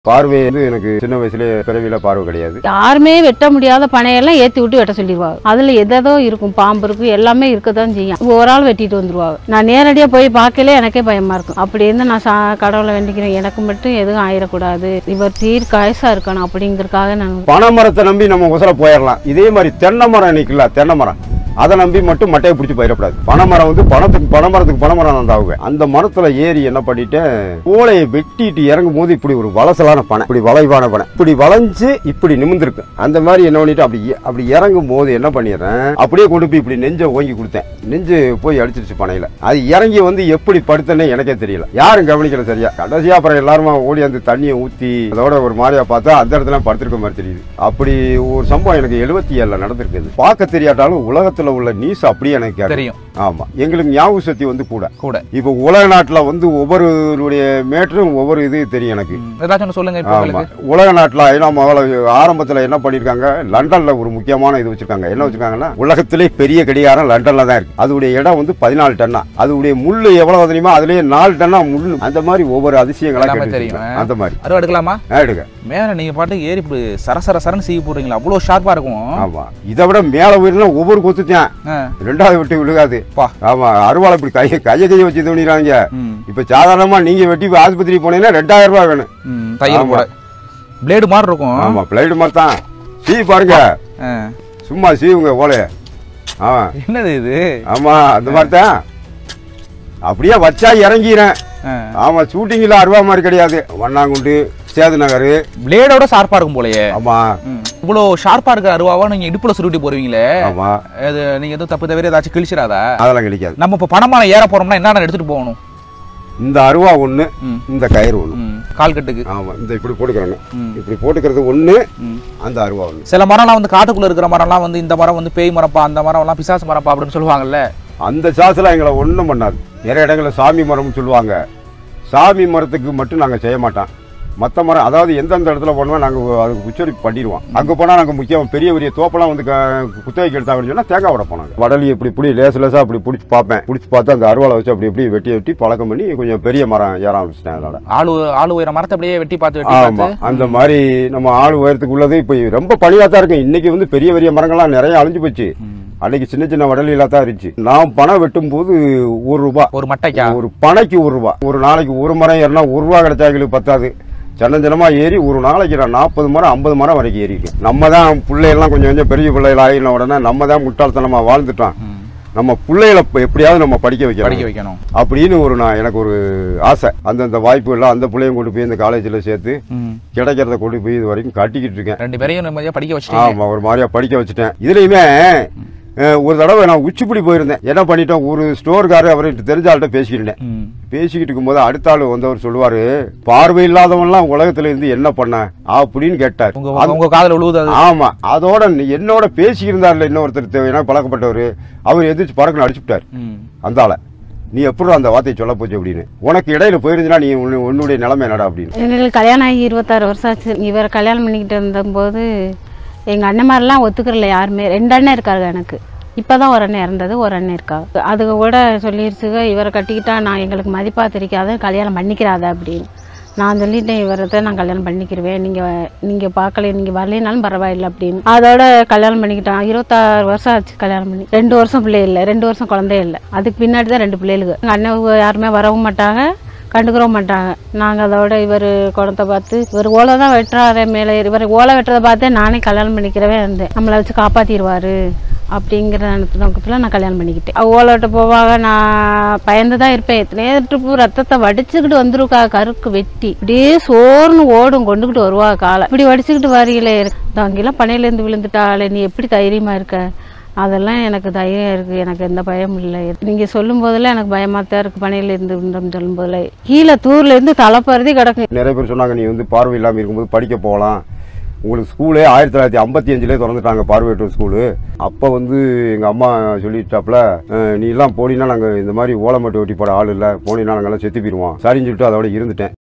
பார்வை வந்து எனக்கு சின்ன வயசுலயே பிறவியில பார்வை கிடையாது யாருமே வெட்ட முடியாத பனையெல்லாம் ஏத்தி விட்டு வெட்ட சொல்லிடுவாங்க அதுல எதோ இருக்கும் பாம்பு இருக்கும் எல்லாமே இருக்கதான் செய்யும் ஒரு ஆள் வெட்டிட்டு வந்துருவாங்க நான் நேரடியா போய் பார்க்கல எனக்கே பயமா இருக்கும் அப்படி இருந்து நான் சா கடவுளை வேண்டிக்கிறேன் எனக்கு மட்டும் எதுவும் ஆயிடக்கூடாது இவர் தீர்க்காயசா இருக்கணும் அப்படிங்கறதுக்காக நான் பனை மரத்தை நம்பி நம்ம உசர போயிடலாம் இதே மாதிரி தென்னை மரம் நிக்கல தென்னை மரம் அதை நம்பி மட்டும் மட்டையை பிடிச்சி போயிடக்கூடாது பனை மரம் வந்து பணத்துக்கு பனை மரத்துக்கு பனை மரம் தான் தாவுங்க அந்த மரத்துல ஏறி என்ன பண்ணிட்டேன் ஓலையை வெட்டிட்டு இறங்கும் போது இப்படி ஒரு வளசலான பனை இப்படி வளைவான பனை இப்படி வளைஞ்சு இப்படி நிமிர்ந்திருக்கு அந்த மாதிரி என்ன பண்ணிட்டு அப்படி எ- அப்படி இறங்கும் போது என்ன பண்ணிடுறேன் அப்படியே கொண்டு போய் இப்படி நெஞ்சை ஓங்கி கொடுத்தேன் நெஞ்சு போய் அடிச்சிருச்சு பனையில அது இறங்கி வந்து எப்படி படுத்தனே எனக்கே தெரியல யாரும் கவனிக்கல சரியா கடைசியா அப்புறம் எல்லாருமா ஓடி அந்த தண்ணியை ஊத்தி அதோட ஒரு மாதிரியா பார்த்தா அந்த இடத்துல படுத்திருக்க மாதிரி தெரியுது அப்படி ஒரு சம்பவம் எனக்கு எழுபத்தி ஏழுல நடந்திருக்குது பார்க்க தெரியாட்டாலும் உலகத்துல உள்ள நியூஸ் அப்படியே எனக்கு கேட்கும். தெரியும் ஆமா எங்களுக்கு ஞாபக சக்தி வந்து கூட கூட இப்போ உலக நாட்டுல வந்து ஒவ்வொருடைய மேட்டரும் ஒவ்வொரு இது தெரியும் எனக்கு ம். ஏதாச்சும் ஒண்ணு சொல்லுங்க இப்போ ஆமா உங்களுக்கு உலக நாட்டுல ஐநா மகள ஆரம்பத்துல என்ன பண்ணிருக்காங்க லண்டன்ல ஒரு முக்கியமான இது வச்சிருக்காங்க என்ன வச்சிருக்காங்கன்னா உலகத்திலே பெரிய கடிகாரம் லண்டன்ல தான் இருக்கு அதோடைய இடம் வந்து பதினாலு டன்னா அதோடைய முள்ளு எவ்வளவு தெரியுமா அதுலயே நாலு டன்னா முள்ளு அந்த மாதிரி ஒவ்வொரு அதிசயங்களா எல்லாமே கேட்டு தெரியும். வச்சிருக்காங்க. அந்த மாதிரி அறுவடை எடுக்கலாமா ஆ, எடுங்க மேல நீங்க பாட்டு ஏறி இப்படி சர சர சரன்னு சீவி போடுறீங்களா அவ்வளவு ஷார்ப்பா இருக்கும் ஆமா இதை விட மேல உயிரினா ஒவ்வொரு கொத்துத்தான் ஆ. ரெண்டாவது விட்டு விழுகாது பா. ஆமா அருவாளை இப்படி கையை கையை கையை வச்சு இது பண்ணிடுறாங்க ம். இப்ப சாதாரணமா நீங்க வெட்டி ஆஸ்பத்திரி போனீங்கன்னா ரெண்டாயிரம் ரூபாய் வேணும் ம். தையல் ஆமா. கூட பிளேடு மாதிரி இருக்கும் ஆமா பிளைடு மாதிரி தான் சீ பாருங்க ஆ. சும்மா சீவுங்க ஓலைய ஆமா என்னது இது ஆமா அந்த மாதிரி தான் அப்படியே வச்சா இறங்கிறேன் ஆ. ஆமா ஷூட்டிங்ல அருவா மாதிரி கிடையாது வண்ணாங்குண்டு சேது நகர் பிளேடோட ஷார்ப்பா இருக்கும் போலயே ஆமா ம். இவ்வளவு ஷார்ப்பா இருக்கிற அருவாவா நீங்க இடுப்புல சுருட்டி போடுவீங்களே ஆமா அது நீங்க எதுவும் தப்பு தவிர ஏதாச்சும் கிழிச்சிடாதா அதெல்லாம் கிடைக்காது நம்ம இப்ப பணமான ஏற போறோம்னா என்னென்ன எடுத்துட்டு போகணும் இந்த அருவா ஒண்ணு ம். இந்த கயிறு ஒண்ணு ம். கால் கட்டுக்கு ஆமா இந்த இப்படி போட்டுக்கிறோங்க ம். இப்படி போட்டுக்கிறது ஒண்ணு ம். அந்த அருவா ஒண்ணு சில மரம்லாம் வந்து காட்டுக்குள்ள இருக்கிற மரம்லாம் வந்து இந்த மரம் வந்து பேய் மரப்பா அந்த மரம் எல்லாம் பிசாசு மரப்பா அப்படின்னு சொல்லுவாங்கல்ல அந்த சாசுல எங்களை ஒண்ணும் பண்ணாது நிறைய இடங்களில் சாமி மரம்னு சொல்லுவாங்க சாமி மரத்துக்கு மட்டும் நாங்க செய்ய மாட்டோம் மற்ற மரம் அதாவது எந்தெந்த இடத்துல போனோமோ நாங்கள் அதுக்கு உச்சரிப்பு பண்ணிடுவோம் அங்கே போனால் நாங்கள் முக்கியம் பெரிய பெரிய தோப்பெல்லாம் வந்து க- குத்தகைக்கு எடுத்தாங்கன்னு சொன்னால் தேங்காய் விட போனாங்க வடலி இப்படி இப்படி லேசு லேசாக அப்படி பிடிச்சி பார்ப்பேன் பிடிச்சி பார்த்து அந்த அருவாளை வச்சு அப்படி இப்படி வெட்டி வெட்டி பழக்கம் பண்ணி கொஞ்சம் பெரிய மரம் ஏற ஆரம்பிச்சிட்டேன் அதனால ஆளு ஆளு உயர மரத்தை அப்படியே வெட்டி பார்த்து வெட்டி ஆமா பார்த்து அந்த மாதிரி நம்ம ஆள் உயரத்துக்கு உள்ளது இப்போ ரொம்ப பழியாக தான் இருக்கும் இன்னைக்கு வந்து பெரிய பெரிய மரங்கள்லாம் நிறைய அழிஞ்சு போச்சு ம். அன்னைக்கு சின்ன சின்ன வடலியில தான் இருந்துச்சு நான் பணம் வெட்டும் போது ஒரு ரூபாய் ஒரு மட்டைக்கா ஒரு பனைக்கு ஒரு ரூபா ஒரு நாளைக்கு ஒரு மரம் ஏறினா ஒரு ரூபா கிடைச்சா எங்களுக்கு பத்தாது சின்ன சின்னமா ஏறி ஒரு நாளைக்கு நான் நாற்பது மரம் ஐம்பது மரம் வரைக்கும் ஏறிக்கேன் நம்ம தான் பிள்ளைகள்லாம் கொஞ்சம் கொஞ்சம் பெரிய பிள்ளைகள் ஆகின உடனே நம்ம தான் முட்டாள்தனமா வாழ்ந்துட்டோம் ம். நம்ம பிள்ளைகளை இப்ப எப்படியாவது நம்ம படிக்க படிக்க வைக்கணும் வைக்கணும் அப்படின்னு ஒரு நான் எனக்கு ஒரு ஆசை அந்தந்த வாய்ப்பு எல்லாம் அந்த பிள்ளையும் கொண்டு போய் இந்த காலேஜில் சேர்த்து ம். கிடைக்கிறத கொண்டு போய் இது வரைக்கும் கட்டிக்கிட்டு இருக்கேன் ரெண்டு பேரையும் நிம்மதியா படிக்க வச்சுட்டீங்க ஆமா ஒரு மாதிரியா படிக்க வச்சுட்டேன் இதுலயுமே அஹ், ஒரு தடவை நான் உச்சிப்புடி போயிருந்தேன் என்ன பண்ணிட்டோம் ஒரு ஸ்டோர்காரர் அவர்கிட்ட தெரிஞ்ச ஆள்கிட்ட பேசிக்கிட்டேன் ம். பேசிக்கிட்டு இருக்கும்போது அடுத்த ஆள் வந்தவர் சொல்லுவாரு பார்வை இல்லாதவன்லாம் உலகத்துல இருந்து என்ன பண்ண அப்படின்னு கேட்டார் உங்க அந்த- உங்க காதுல விழுவுது அது ஆமா அதோட நீ- என்னோட பேசியிருந்தார்ல இன்னொருத்தர் தே- எனக்கு பழக்கப்பட்டவர் அவர் எதிர்த்து பறக்கணும் அடிச்சுட்டார் ம். அந்த ஆளை நீ எப்படி அந்த வார்த்தையை சொல்ல போச்சு அப்படின்னு உனக்கு இடையில போயிருந்துன்னா நீ உன்னு- உன்னுடைய நிலைமை என்னடா அப்படின்னு எங்களுக்கு கல்யாணம் ஆகி இருபத்தாறு வருஷம் ஆச்சு இவரை கல்யாணம் பண்ணிக்கிட்டு இருந்தபோது எங்கள் அண்ணன்மாரெலாம் ஒத்துக்கிறல யாருமே ரெண்டு அண்ணன் இருக்காங்க எனக்கு இப்போ தான் ஒரு அண்ணன் இறந்தது ஒரு அண்ணன் இருக்கா அதுக்கு கூட சொல்லிருச்சுங்க இவரை கட்டிக்கிட்டா நான் எங்களுக்கு மதிப்பாக தெரிக்காத கல்யாணம் பண்ணிக்கிறாத அப்படின்னு நான் சொல்லிட்டேன் இவரை தான் நான் கல்யாணம் பண்ணிக்கிருவேன் நீங்கள் நீங்கள் பார்க்கல நீங்கள் வரலைனாலும் பரவாயில்லை அப்படின்னு அதோட கல்யாணம் பண்ணிக்கிட்டான் இருபத்தாறு வருஷம் ஆச்சு கல்யாணம் பண்ணி ரெண்டு வருஷம் பிள்ளை இல்லை ரெண்டு வருஷம் குழந்தையே இல்லை அதுக்கு பின்னாடி தான் ரெண்டு பிள்ளைகளுக்கு எங்கள் அண்ணன் யாருமே வரவும் மாட்டாங்க கண்டுக்கிறவும் மாட்டாங்க நாங்கள் அதோட இவர் குடத்தை பார்த்து இவர் ஓலை தான் வெட்டுறாரு மேலே இவர் ஓலை வெட்டுறதை பார்த்தே நானே கல்யாணம் பண்ணிக்கிறவே இருந்தேன் நம்மளை வச்சு காப்பாற்றிடுவாரு அப்படிங்கிற நோக்கத்தில் நான் கல்யாணம் பண்ணிக்கிட்டேன் அவ ஓலை வெட்ட போவாங்க நான் பயந்து தான் இருப்பேன் எத்தனையோ ட்ரிப்பு ரத்தத்தை வடிச்சுக்கிட்டு வந்துருக்கா கருக்கு வெட்டி இப்படியே சோர்னு ஓடும் கொண்டுக்கிட்டு வருவா காலை இப்படி வடிச்சுக்கிட்டு வரீங்களே தாங்கெல்லாம் பனையிலேருந்து விழுந்துட்டாளே நீ எப்படி தைரியமாக இருக்க அதெல்லாம் எனக்கு தைரியம் இருக்கு எனக்கு எந்த பயமும் இல்லை நீங்க சொல்லும் போதெல்லாம் எனக்கு பயமா தான் இருக்கு பனையில இருந்து விழுந்தோம்னு சொல்லும் போதுல கீழே தூர்ல இருந்து தலைப்பருதி கிடக்கு நிறைய பேர் சொன்னாங்க நீ வந்து பார்வை இல்லாமல் இருக்கும்போது படிக்க போகலாம் உங்களுக்கு ஸ்கூலே ஆயிரத்தி தொள்ளாயிரத்தி ஐம்பத்தி அஞ்சுலேயே திறந்துட்டாங்க பார்வையற்றோர் ஸ்கூலு அப்போ வந்து எங்கள் அம்மா சொல்லிட்டாப்புல "அஹ், நீ எல்லாம் போனீங்கன்னா நாங்கள் இந்த மாதிரி ஓலமட்டு ஒட்டி போட ஆள் இல்லை போனீங்கன்னா நாங்கள்லாம் செத்து போயிடுவோம் சரின்னு சொல்லிட்டு அதோட இருந்துட்டேன்